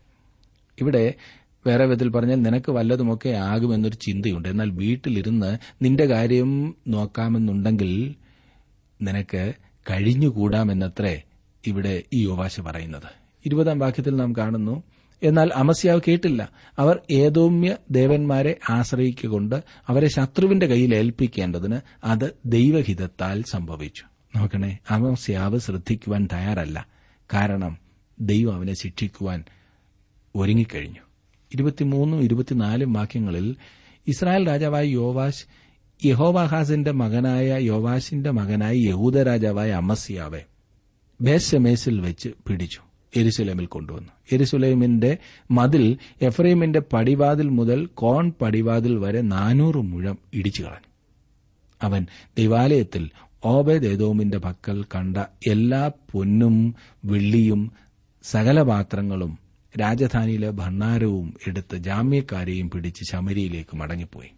ഇവിടെ വേറെ വിധത്തിൽ പറഞ്ഞാൽ നിനക്ക് വല്ലതുമൊക്കെ ആകുമെന്നൊരു ചിന്തയുണ്ട് എന്നാൽ വീട്ടിലിരുന്ന് നിന്റെ കാര്യം നോക്കാമെന്നുണ്ടെങ്കിൽ നിനക്ക് കഴിഞ്ഞുകൂടാമെന്നത്രേ ഇവിടെ ഈ യോവാശ പറയുന്നത് ഇരുപതാം വാക്യത്തിൽ നാം കാണുന്നു എന്നാൽ അമസ്യാവ് കേട്ടില്ല അവർ ഏതോമ്യ ദേവന്മാരെ ആശ്രയിക്കൊണ്ട് അവരെ ശത്രുവിന്റെ കയ്യിൽ ഏൽപ്പിക്കേണ്ടതിന് അത് ദൈവഹിതത്താൽ സംഭവിച്ചു നോക്കണേ അമസ്യാവ് ശ്രദ്ധിക്കുവാൻ തയ്യാറല്ല കാരണം ദൈവം അവനെ ശിക്ഷിക്കുവാൻ ഒരുങ്ങിക്കഴിഞ്ഞു ഇരുപത്തിമൂന്നും ഇരുപത്തിനാലും വാക്യങ്ങളിൽ ഇസ്രായേൽ രാജാവായ യോവാശ് യഹോവാഹാസിന്റെ മകനായ യോവാശിന്റെ മകനായ യഹൂദ രാജാവായ അമസ്യാവെ ബേശമേസിൽ വെച്ച് പിടിച്ചു എരുസലേമിൽ കൊണ്ടുവന്നു എരുസലേമിന്റെ മതിൽ എഫ്രൈമിന്റെ പടിവാതിൽ മുതൽ കോൺ പടിവാതിൽ വരെ നാനൂറ് മുഴം ഇടിച്ചു കളഞ്ഞു അവൻ ദൈവാലയത്തിൽ ഓബേദ് ഏതോമിന്റെ പക്കൽ കണ്ട എല്ലാ പൊന്നും വെള്ളിയും സകല പാത്രങ്ങളും രാജധാനിയിലെ ഭണ്ഡാരവും എടുത്ത് ജാമ്യക്കാരെയും പിടിച്ച് ശമരിയിലേക്ക് മടങ്ങിപ്പോയി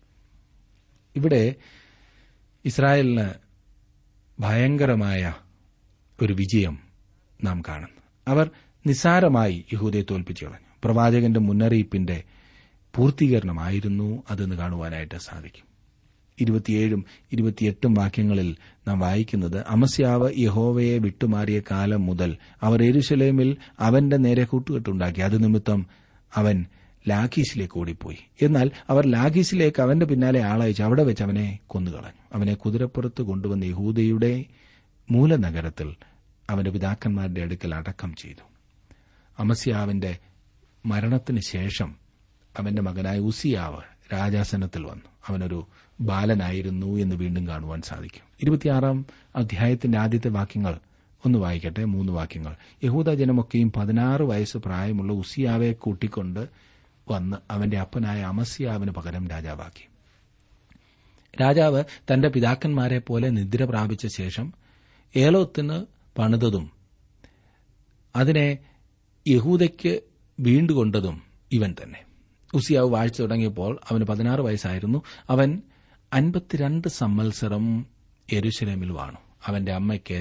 ഇവിടെ ഇസ്രായേലിന് ഭയങ്കരമായ ഒരു വിജയം നാം കാണുന്നു അവർ നിസ്സാരമായി യഹൂദയെ തോൽപ്പിച്ചു കളഞ്ഞു പ്രവാചകന്റെ മുന്നറിയിപ്പിന്റെ പൂർത്തീകരണമായിരുന്നു അതെന്ന് കാണുവാനായിട്ട് സാധിക്കും ഇരുപത്തിയേഴും ഇരുപത്തിയെട്ടും വാക്യങ്ങളിൽ നാം വായിക്കുന്നത് അമസ്യാവ് യഹോവയെ വിട്ടുമാറിയ കാലം മുതൽ അവർ എരുശലേമിൽ അവന്റെ നേരെ കൂട്ടുകെട്ടുണ്ടാക്കി അത് നിമിത്തം അവൻ ലാഖീസിലേക്ക് ഓടിപ്പോയി എന്നാൽ അവർ ലാഖീസിലേക്ക് അവന്റെ പിന്നാലെ ആളയച്ച് അവിടെ വെച്ച് അവനെ കൊന്നുകളഞ്ഞു അവനെ കുതിരപ്പുറത്ത് കൊണ്ടുവന്ന് യഹൂദയുടെ മൂലനഗരത്തിൽ അവന്റെ പിതാക്കന്മാരുടെ അടുക്കൽ അടക്കം ചെയ്തു അമസ്യാവിന്റെ മരണത്തിന് ശേഷം അവന്റെ മകനായ ഉസിയാവ് രാജാസനത്തിൽ വന്നു അവനൊരു ബാലനായിരുന്നു എന്ന് വീണ്ടും കാണുവാൻ സാധിക്കും ഇരുപത്തിയാറാം അധ്യായത്തിന്റെ ആദ്യത്തെ വാക്യങ്ങൾ ഒന്ന് വായിക്കട്ടെ മൂന്ന് വാക്യങ്ങൾ യഹൂദ ജനമൊക്കെയും പതിനാറ് വയസ്സ് പ്രായമുള്ള ഉസിയാവെ കൂട്ടിക്കൊണ്ട് വന്ന് അവന്റെ അപ്പനായ അമസ്യാവിന് പകരം രാജാവാക്കി രാജാവ് തന്റെ പിതാക്കന്മാരെ പോലെ നിദ്ര പ്രാപിച്ച ശേഷം ഏലോത്തിന് പണിതതും അതിനെ യഹൂദയ്ക്ക് വീണ്ടുകൊണ്ടതും ഇവൻ തന്നെ ഉസിയാവ് വാഴ്ച തുടങ്ങിയപ്പോൾ അവന് പതിനാറ് വയസ്സായിരുന്നു അവൻ അൻപത്തിരണ്ട് സമ്മത്സരം യെരുശലേമിൽ വാണു അവന്റെ അമ്മയ്ക്ക്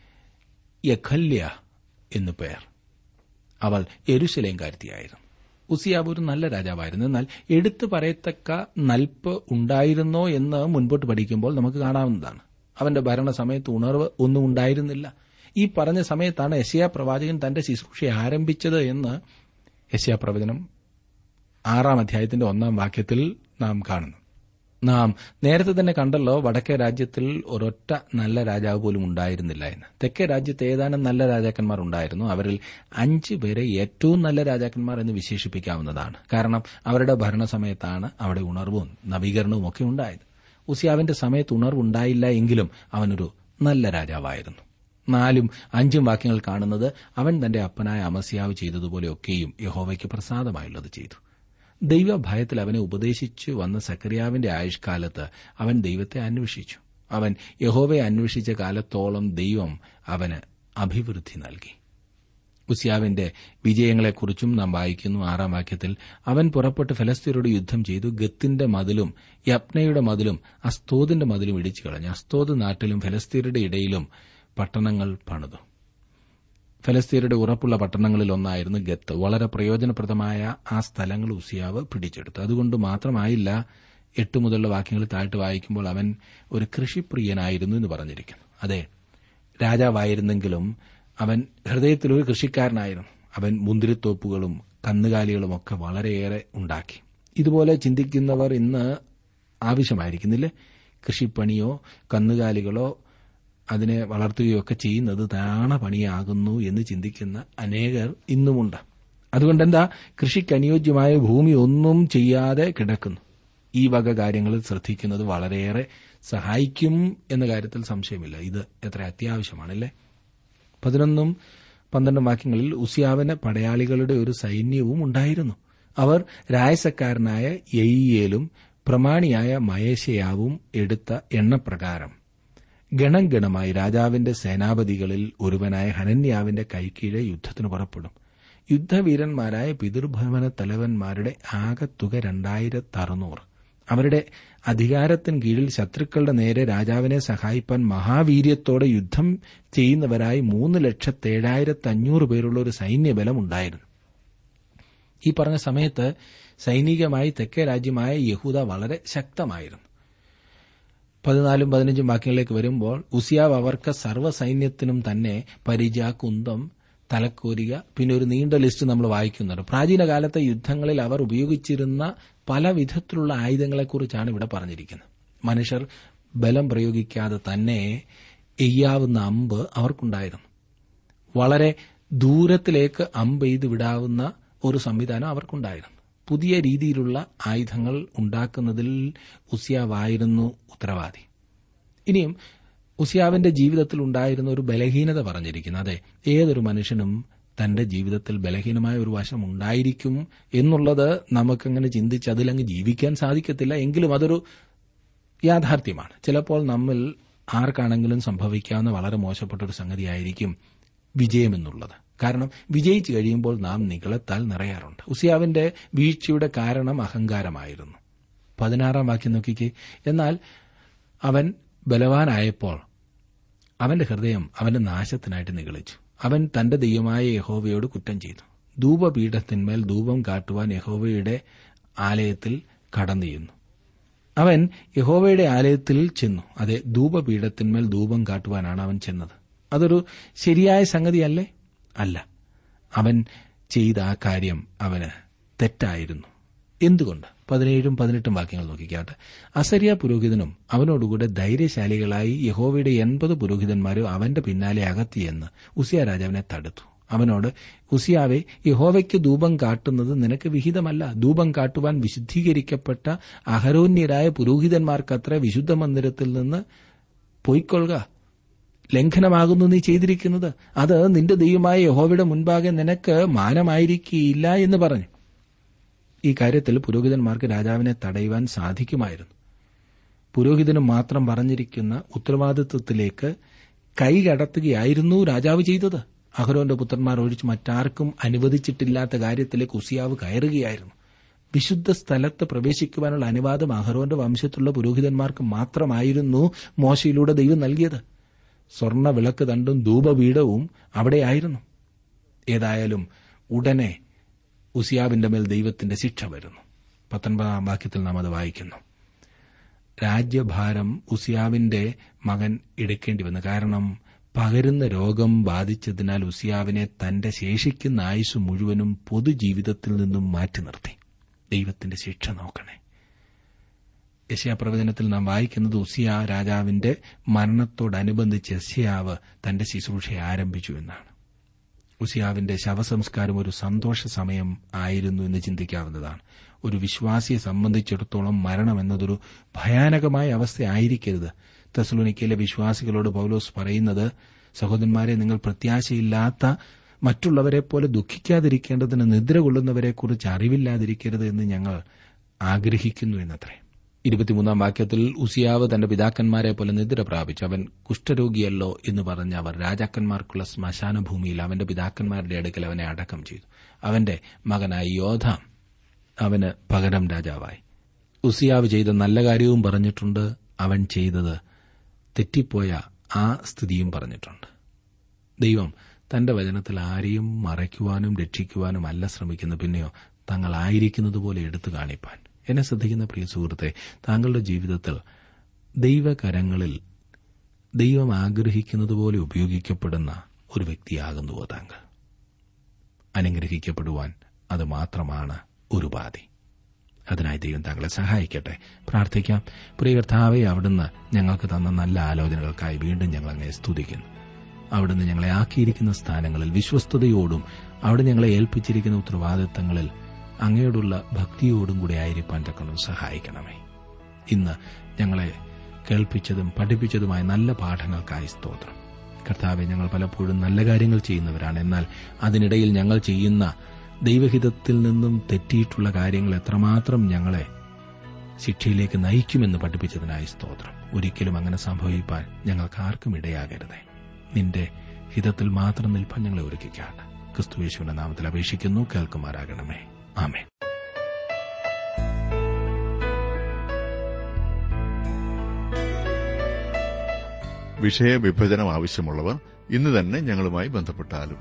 യഖല്യ എന്നു പേർ അവൾ യെരുശലേംകാരത്തിയായിരുന്നു ഉസിയാവ് ഒരു നല്ല രാജാവായിരുന്നു എന്നാൽ എടുത്തു പറയത്തക്ക നൽപ്പ് ഉണ്ടായിരുന്നോ എന്ന് മുൻപോട്ട് പഠിക്കുമ്പോൾ നമുക്ക് കാണാവുന്നതാണ് അവന്റെ ഭരണസമയത്ത് ഉണർവ് ഒന്നും ഉണ്ടായിരുന്നില്ല ഈ പറഞ്ഞ സമയത്താണ് യശയാ പ്രവാചകൻ തന്റെ ശുശ്രൂഷ ആരംഭിച്ചത് എന്ന് യശയാ പ്രവചനം ആറാം അധ്യായത്തിന്റെ ഒന്നാം വാക്യത്തിൽ നാം കാണുന്നു നാം നേരത്തെ തന്നെ കണ്ടല്ലോ വടക്കേ രാജ്യത്തിൽ ഒരൊറ്റ നല്ല രാജാവ് പോലും ഉണ്ടായിരുന്നില്ല എന്ന് തെക്കേ രാജ്യത്ത് ഏതാനും നല്ല രാജാക്കന്മാർ ഉണ്ടായിരുന്നു അവരിൽ അഞ്ച് പേരെ ഏറ്റവും നല്ല രാജാക്കന്മാർ എന്ന് വിശേഷിപ്പിക്കാവുന്നതാണ് കാരണം അവരുടെ ഭരണസമയത്താണ് അവിടെ ഉണർവും നവീകരണവും ഒക്കെ ഉണ്ടായത് ഉസിയാവിന്റെ സമയത്ത് ഉണർവുണ്ടായില്ല എങ്കിലും അവനൊരു നല്ല രാജാവായിരുന്നു നാലും അഞ്ചും വാക്യങ്ങൾ കാണുന്നത് അവൻ തന്റെ അപ്പനായ അമസ്യാവ് ചെയ്തതുപോലെയൊക്കെയും യഹോവയ്ക്ക് പ്രസാദമായുള്ളത് ചെയ്തു ദൈവഭയത്തിൽ അവനെ ഉപദേശിച്ചു വന്ന സക്കറിയാവിന്റെ ആയുഷ്കാലത്ത് അവൻ ദൈവത്തെ അന്വേഷിച്ചു അവൻ യഹോവയെ അന്വേഷിച്ച കാലത്തോളം ദൈവം അവന് അഭിവൃദ്ധി നൽകി ഉസിയാവിന്റെ വിജയങ്ങളെക്കുറിച്ചും നാം വായിക്കുന്നു ആറാം വാക്യത്തിൽ അവൻ പുറപ്പെട്ട് ഫലസ്തീനോട് യുദ്ധം ചെയ്തു ഗത്തിന്റെ മതിലും യപ്നയുടെ മതിലും അസ്തോദിന്റെ മതിലും ഇടിച്ചു കളഞ്ഞു അസ്തോദ് നാട്ടിലും ഫലസ്തീനയുടെ ഇടയിലും പട്ടണങ്ങൾ പണിതു ഫലസ്തീനയുടെ ഉറപ്പുള്ള പട്ടണങ്ങളിൽ ഒന്നായിരുന്നു ഗത്ത് വളരെ പ്രയോജനപ്രദമായ ആ സ്ഥലങ്ങൾ ഉസിയാവ് പിടിച്ചെടുത്തു അതുകൊണ്ട് മാത്രമായില്ല എട്ട് മുതലുള്ള വാക്യങ്ങൾ താഴ്ത്ത് വായിക്കുമ്പോൾ അവൻ ഒരു കൃഷിപ്രിയനായിരുന്നു എന്ന് പറഞ്ഞിരിക്കുന്നു അതെ രാജാവായിരുന്നെങ്കിലും അവൻ ഹൃദയത്തിൽ ഒരു കൃഷിക്കാരനായിരുന്നു അവൻ മുന്തിരിത്തോപ്പുകളും കന്നുകാലികളും ഒക്കെ വളരെയേറെ ഉണ്ടാക്കി ഇതുപോലെ ചിന്തിക്കുന്നവർ ഇന്ന് ആവശ്യമായിരിക്കുന്നില്ലേ കൃഷിപ്പണിയോ കന്നുകാലികളോ അതിനെ വളർത്തുകയോ ഒക്കെ ചെയ്യുന്നത് താണ പണിയാകുന്നു എന്ന് ചിന്തിക്കുന്ന അനേകർ ഇന്നുമുണ്ട് അതുകൊണ്ടെന്താ കൃഷിക്ക് അനുയോജ്യമായ ഭൂമി ഒന്നും ചെയ്യാതെ കിടക്കുന്നു ഈ വക കാര്യങ്ങളിൽ ശ്രദ്ധിക്കുന്നത് വളരെയേറെ സഹായിക്കും എന്ന കാര്യത്തിൽ സംശയമില്ല ഇത് എത്ര അത്യാവശ്യമാണല്ലേ പതിനൊന്നും പന്ത്രണ്ടും വാക്യങ്ങളിൽ ഉസിയാവിന് പടയാളികളുടെ ഒരു സൈന്യവും ഉണ്ടായിരുന്നു അവർ രായസക്കാരനായ യയിയേലും പ്രമാണിയായ മയേശയാവും എടുത്ത എണ്ണപ്രകാരം ഗണം ഗണമായി രാജാവിന്റെ സേനാപതികളിൽ ഒരുവനായ ഹനന്യാവിന്റെ കൈക്കീഴെ യുദ്ധത്തിന് പുറപ്പെടും യുദ്ധവീരന്മാരായ പിതൃഭവന തലവന്മാരുടെ ആകത്തുക രണ്ടായിരത്തി അറുന്നൂറ് അവരുടെ അധികാരത്തിന് കീഴിൽ ശത്രുക്കളുടെ നേരെ രാജാവിനെ സഹായിപ്പാൻ മഹാവീര്യത്തോടെ യുദ്ധം ചെയ്യുന്നവരായി മൂന്ന് ലക്ഷത്തേഴായിരത്തി അഞ്ഞൂറ് പേരുള്ള ഒരു സൈന്യബലം ഉണ്ടായിരുന്നു ഈ പറഞ്ഞ സമയത്ത് സൈനികമായി തെക്കേ രാജ്യമായ യഹൂദ വളരെ ശക്തമായിരുന്നു പതിനാലും പതിനഞ്ചും വാക്യങ്ങളിലേക്ക് വരുമ്പോൾ ഉസിയാവ് അവർക്ക് സർവ്വസൈന്യത്തിനും തന്നെ പരിച കുന്തം തലക്കോരിക പിന്നെ ഒരു നീണ്ട ലിസ്റ്റ് നമ്മൾ വായിക്കുന്നുണ്ട് പ്രാചീന കാലത്തെ യുദ്ധങ്ങളിൽ അവർ ഉപയോഗിച്ചിരുന്ന പല വിധത്തിലുള്ള ആയുധങ്ങളെക്കുറിച്ചാണ് ഇവിടെ പറഞ്ഞിരിക്കുന്നത് മനുഷ്യർ ബലം പ്രയോഗിക്കാതെ തന്നെ എയ്യാവുന്ന അമ്പ് അവർക്കുണ്ടായിരുന്നു വളരെ ദൂരത്തിലേക്ക് അമ്പ് എയ്ത് വിടാവുന്ന ഒരു സംവിധാനം അവർക്കുണ്ടായിരുന്നു പുതിയ രീതിയിലുള്ള ആയുധങ്ങൾ ഉണ്ടാക്കുന്നതിൽ ഉസിയാവായിരുന്നു ഉത്തരവാദി ഇനിയും ഉസിയാവിന്റെ ജീവിതത്തിൽ ഉണ്ടായിരുന്ന ഒരു ബലഹീനത പറഞ്ഞിരിക്കുന്നു അതെ ഏതൊരു മനുഷ്യനും തന്റെ ജീവിതത്തിൽ ബലഹീനമായ ഒരു വശം ഉണ്ടായിരിക്കും എന്നുള്ളത് നമുക്കങ്ങനെ ചിന്തിച്ച് അതിലങ്ങ് ജീവിക്കാൻ സാധിക്കത്തില്ല എങ്കിലും അതൊരു യാഥാർത്ഥ്യമാണ് ചിലപ്പോൾ നമ്മിൽ ആർക്കാണെങ്കിലും സംഭവിക്കാവുന്ന വളരെ മോശപ്പെട്ട ഒരു സംഗതിയായിരിക്കും വിജയമെന്നുള്ളത് കാരണം വിജയിച്ചു കഴിയുമ്പോൾ നാം നികളത്താൽ നിറയാറുണ്ട് ഉസിയാവിന്റെ വീഴ്ചയുടെ കാരണം അഹങ്കാരമായിരുന്നു പതിനാറാം വാക്യം നോക്കിക്കേ എന്നാൽ അവൻ ബലവാനായപ്പോൾ അവന്റെ ഹൃദയം അവന്റെ നാശത്തിനായിട്ട് നിഗളിച്ചു അവൻ തന്റെ ദൈവമായ യഹോവയോട് കുറ്റം ചെയ്തു ധൂപപീഠത്തിന്മേൽ ധൂപം കാട്ടുവാൻ യഹോവയുടെ ആലയത്തിൽ കടന്നു ചെന്നു അവൻ യഹോവയുടെ ആലയത്തിൽ ചെന്നു അതെ ധൂപപീഠത്തിന്മേൽ ധൂപം കാട്ടുവാനാണ് അവൻ ചെന്നത് അതൊരു ശരിയായ സംഗതിയല്ലേ അല്ല അവൻ ചെയ്ത ആ കാര്യം അവന് തെറ്റായിരുന്നു എന്തുകൊണ്ട് പതിനേഴും പതിനെട്ടും വാക്യങ്ങൾ നോക്കിക്കാട്ടെ അസരിയ പുരോഹിതനും അവനോടുകൂടെ ധൈര്യശാലികളായി യഹോവയുടെ എൺപത് പുരോഹിതന്മാരും അവന്റെ പിന്നാലെ അകത്തിയെന്ന് ഉസിയ രാജാവിനെ തടുത്തു അവനോട് ഉസിയാവെ യഹോവയ്ക്ക് ധൂപം കാട്ടുന്നത് നിനക്ക് വിഹിതമല്ല ധൂപം കാട്ടുവാൻ വിശുദ്ധീകരിക്കപ്പെട്ട അഹരോന്യരായ പുരോഹിതന്മാർക്കത്ര വിശുദ്ധ മന്ദിരത്തിൽ നിന്ന് പൊയ്ക്കൊള്ളുക ലംഘനമാകുന്നു നീ ചെയ്തിരിക്കുന്നത് അത് നിന്റെ ദൈവമായ യഹോവയുടെ മുൻപാകെ നിനക്ക് മാനമായിരിക്കില്ല എന്ന് പറഞ്ഞു ഈ കാര്യത്തിൽ പുരോഹിതന്മാർക്ക് രാജാവിനെ തടയുവാൻ സാധിക്കുമായിരുന്നു പുരോഹിതന് മാത്രം പറഞ്ഞിരിക്കുന്ന ഉത്തരവാദിത്വത്തിലേക്ക് കൈ കടത്തുകയായിരുന്നു രാജാവ് ചെയ്തത് അഹരോന്റെ പുത്രന്മാർ ഒഴിച്ച് മറ്റാർക്കും അനുവദിച്ചിട്ടില്ലാത്ത കാര്യത്തിലേക്ക് ഉസിയാവ് കയറുകയായിരുന്നു വിശുദ്ധ സ്ഥലത്ത് പ്രവേശിക്കുവാനുള്ള അനുവാദം അഹരോന്റെ വംശത്തിലുള്ള പുരോഹിതന്മാർക്ക് മാത്രമായിരുന്നു മോശയിലൂടെ ദൈവം നൽകിയത് സ്വർണ്ണ വിളക്ക് തണ്ടും ധൂപപീഠവും അവിടെയായിരുന്നു ഏതായാലും ഉടനെ ഉസിയാവിന്റെ മേൽ ദൈവത്തിന്റെ ശിക്ഷ വരുന്നു പത്തൊൻപതാം വാക്യത്തിൽ നാം അത് വായിക്കുന്നു രാജ്യഭാരം ഉസിയാവിന്റെ മകൻ എടുക്കേണ്ടി വന്നു കാരണം പകരുന്ന രോഗം ബാധിച്ചതിനാൽ ഉസിയാവിനെ തന്റെ ശേഷിക്കുന്ന ആയുസ് മുഴുവനും പൊതുജീവിതത്തിൽ നിന്നും മാറ്റി നിർത്തി ദൈവത്തിന്റെ ശിക്ഷ നോക്കണേ യശയാപ്രവചനത്തിൽ നാം വായിക്കുന്നത് ഉസിയ രാജാവിന്റെ മരണത്തോടനുബന്ധിച്ച് യസ്യാവ് തന്റെ ശുശ്രൂഷ ആരംഭിച്ചു എന്നാണ് ഉസിയാവിന്റെ ശവസംസ്കാരം ഒരു സന്തോഷ സമയം ആയിരുന്നു എന്ന് ചിന്തിക്കാവുന്നതാണ് ഒരു വിശ്വാസിയെ സംബന്ധിച്ചിടത്തോളം മരണം എന്നതൊരു ഭയാനകമായ അവസ്ഥയായിരിക്കരുത് തെസലോനിക്കയിലെ വിശ്വാസികളോട് പൌലോസ് പറയുന്നത് സഹോദരന്മാരെ നിങ്ങൾ പ്രത്യാശയില്ലാത്ത മറ്റുള്ളവരെ പോലെ ദുഃഖിക്കാതിരിക്കേണ്ടതിന് നിദ്ര കൊള്ളുന്നവരെക്കുറിച്ച് അറിവില്ലാതിരിക്കരുത് എന്ന് ഞങ്ങൾ ആഗ്രഹിക്കുന്നു എന്നത്രേ ഇരുപത്തിമൂന്നാം വാക്യത്തിൽ ഉസിയാവ് തന്റെ പിതാക്കന്മാരെ പോലെ നിദ്ര പ്രാപിച്ചു അവൻ കുഷ്ഠരോഗിയല്ലോ എന്ന് പറഞ്ഞ് അവർ രാജാക്കന്മാർക്കുള്ള ശ്മശാന ഭൂമിയിൽ അവന്റെ പിതാക്കന്മാരുടെ അടുക്കൽ അവനെ അടക്കം ചെയ്തു അവന്റെ മകനായ യോധാം അവന് പകരം രാജാവായി ഉസിയാവ് ചെയ്ത നല്ല കാര്യവും പറഞ്ഞിട്ടുണ്ട് അവൻ ചെയ്തത് തെറ്റിപ്പോയ ആ സ്ഥിതിയും പറഞ്ഞിട്ടുണ്ട് ദൈവം തന്റെ വചനത്തിൽ ആരെയും മറയ്ക്കുവാനും രക്ഷിക്കുവാനും അല്ല ശ്രമിക്കുന്ന പിന്നെയോ തങ്ങളായിരിക്കുന്നത് പോലെ എടുത്തു കാണിപ്പാൻ എന്നെ ശ്രദ്ധിക്കുന്ന പ്രിയ സുഹൃത്തെ താങ്കളുടെ ജീവിതത്തിൽ ദൈവകരങ്ങളിൽ ദൈവം ആഗ്രഹിക്കുന്നതുപോലെ ഉപയോഗിക്കപ്പെടുന്ന ഒരു വ്യക്തിയാകുന്നുവോ താങ്കൾ അനുഗ്രഹിക്കപ്പെടുവാൻ അത് മാത്രമാണ് ഒരു ഉപാധി അതിനായി ദൈവം താങ്കളെ സഹായിക്കട്ടെ പ്രാർത്ഥിക്കാം പ്രിയ കർത്താവെ അവിടുന്ന് ഞങ്ങൾക്ക് തന്ന നല്ല ആലോചനകൾക്കായി വീണ്ടും ഞങ്ങൾ അങ്ങനെ സ്തുതിക്കുന്നു അവിടുന്ന് ഞങ്ങളെ ആക്കിയിരിക്കുന്ന സ്ഥാനങ്ങളിൽ വിശ്വസ്തയോടും അവിടെ ഞങ്ങളെ ഏൽപ്പിച്ചിരിക്കുന്ന ഉത്തരവാദിത്തങ്ങളിൽ അങ്ങയോടുള്ള ഭക്തിയോടും കൂടെ ആയിരിക്കാൻ തക്കണം സഹായിക്കണമേ ഇന്ന് ഞങ്ങളെ കേൾപ്പിച്ചതും പഠിപ്പിച്ചതുമായ നല്ല പാഠങ്ങൾക്കായി സ്തോത്രം കർത്താവെ ഞങ്ങൾ പലപ്പോഴും നല്ല കാര്യങ്ങൾ ചെയ്യുന്നവരാണ് എന്നാൽ അതിനിടയിൽ ഞങ്ങൾ ചെയ്യുന്ന ദൈവഹിതത്തിൽ നിന്നും തെറ്റിയിട്ടുള്ള കാര്യങ്ങൾ എത്രമാത്രം ഞങ്ങളെ ശിക്ഷയിലേക്ക് നയിക്കുമെന്ന് പഠിപ്പിച്ചതിനായി സ്തോത്രം ഒരിക്കലും അങ്ങനെ സംഭവിപ്പാൻ ഞങ്ങൾക്ക് ആർക്കും ഇടയാകരുതേ നിന്റെ ഹിതത്തിൽ മാത്രം നിൽപ്പാൻ ഞങ്ങളെ ഒരുക്കിക്കാണ് ക്രിസ്തുവേശുവിന്റെ നാമത്തിൽ അപേക്ഷിക്കുന്നു കേൾക്കുമാറാകണമേ ആമേ വിഷയവിഭജനം ആവശ്യമുള്ളവർ ഇന്ന് തന്നെ ഞങ്ങളുമായി ബന്ധപ്പെട്ടാലും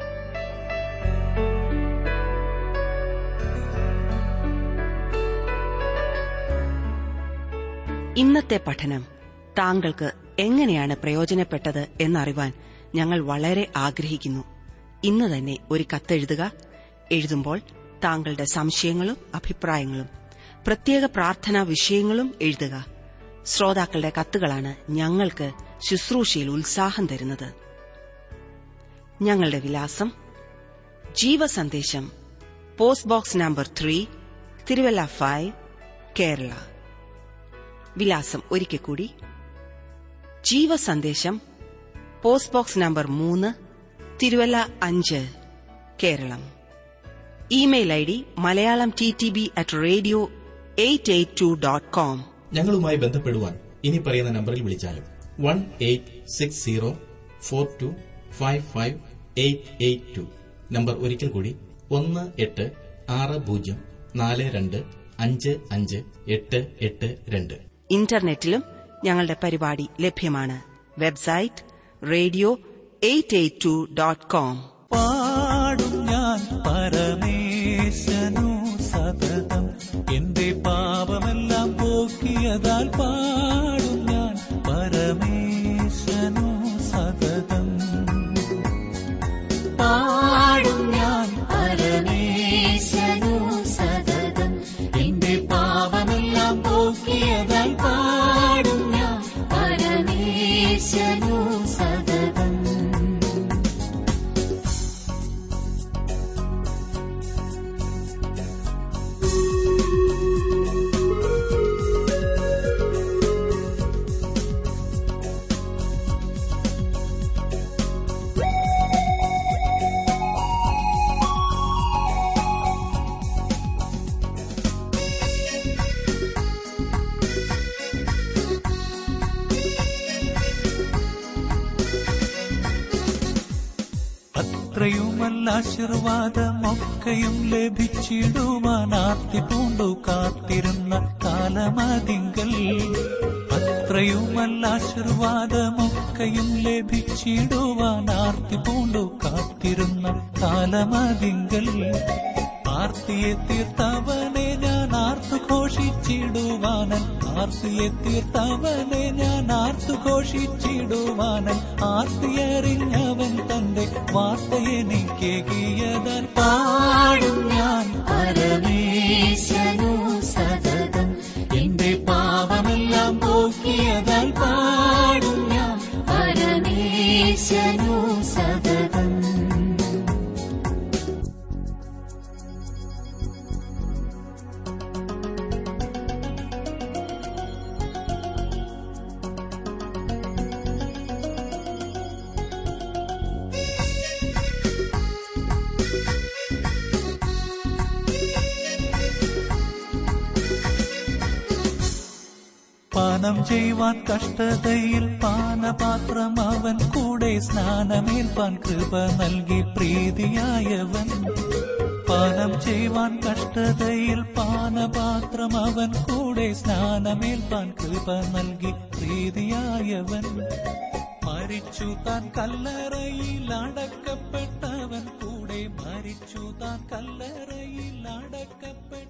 ഇന്നത്തെ പഠനം താങ്കൾക്ക് എങ്ങനെയാണ് പ്രയോജനപ്പെട്ടത് എന്നറിവാൻ ഞങ്ങൾ വളരെ ആഗ്രഹിക്കുന്നു ഇന്ന് തന്നെ ഒരു കത്തെഴുതുക എഴുതുമ്പോൾ താങ്കളുടെ സംശയങ്ങളും അഭിപ്രായങ്ങളും പ്രത്യേക പ്രാർത്ഥനാ വിഷയങ്ങളും എഴുതുക ശ്രോതാക്കളുടെ കത്തുകളാണ് ഞങ്ങൾക്ക് ശുശ്രൂഷയിൽ ഉത്സാഹം തരുന്നത് ഞങ്ങളുടെ വിലാസം Jeevasandesham post box number three Thiruvalla five Kerala വിലാസം ഒരിക്കൽ കൂടി ജീവസന്ദേശം പോസ്റ്റ് ബോക്സ് നമ്പർ മൂന്ന് തിരുവല്ല അഞ്ച് Keralam email ID Malayalam T T B at radio eight eight two dot com ഞങ്ങളുമായി ബന്ധപ്പെടുവാൻ ഇനി പറയുന്ന നമ്പറിൽ വിളിച്ചാലും one eight six zero four two five five eight eight two number ഒരിക്കൽ കൂടി ഒന്ന് എട്ട് ആറ് പൂജ്യം നാല് രണ്ട് അഞ്ച് അഞ്ച് എട്ട് എട്ട് രണ്ട് ഇന്റർനെറ്റിലും ഞങ്ങളുടെ പരിപാടി ലഭ്യമാണ് website radio eight eight two dot com പാടും ഞാൻ പരമേശനു സതതം എന്റെ പാപമെല്ലാം പോക്കിയതാൽ പാടും ഞാൻ പരമേശനു സതതം പാടും ഞാൻ പരമേശനു സതതം എന്റെ പാപമെല്ലാം പോക്കിയതാൽ പാടും ഞാൻ പരമേശനു സതതം അത്രയുമല്ല ആശീർവാദമൊക്കെയും ലഭിച്ചിടുവാൻ ആർത്തി പൂണ്ടു കാത്തിരുന്ന കാലമതിങ്കൽ അത്രയുമല്ല ആശീർവാദമൊക്കെയും ലഭിച്ചിടുവാൻ ആർത്തി പൂണ്ടു കാത്തിരുന്ന കാലമതിങ്കൽ ആർത്തിയെ തീർത്തവനെ ഞാൻ ആർത്തു ഘോഷിച്ചിടുവാനൻ ആർത്തിയെ തീർത്തവനെ ഞാൻ ആർത്തു ഘോഷിച്ചിടുവാനൻ ആർത്തിയറിഞ്ഞവൻ തന്റെ വാർത്തയെനിക്കേകിയതാൽ പാടും ഞാൻ പരമേശനു സതതം എന്റെ പാപമെല്ലാം പോക്കിയതാൽ പാടും ഞാൻ പരമേശനു സതതം പാനം ചെയ്യുവാൻ കഷ്ടതയിൽ പാനപാത്രം അവൻ കൂടെ സ്നാനമേൽപ്പാൻ കൃപ നൽകി പ്രീതിയായവൻ പാനം ചെയ്യുവാൻ കഷ്ടതയിൽ പാനപാത്രം അവൻ കൂടെ സ്നാനമേൽപ്പാൻ കൃപ നൽകി പ്രീതിയായവൻ മരിച്ചു താൻ കല്ലറയിൽ അടക്കപ്പെട്ടവൻ കൂടെ മരിച്ചു താൻ കല്ലറയിൽ അടക്കപ്പെട്ട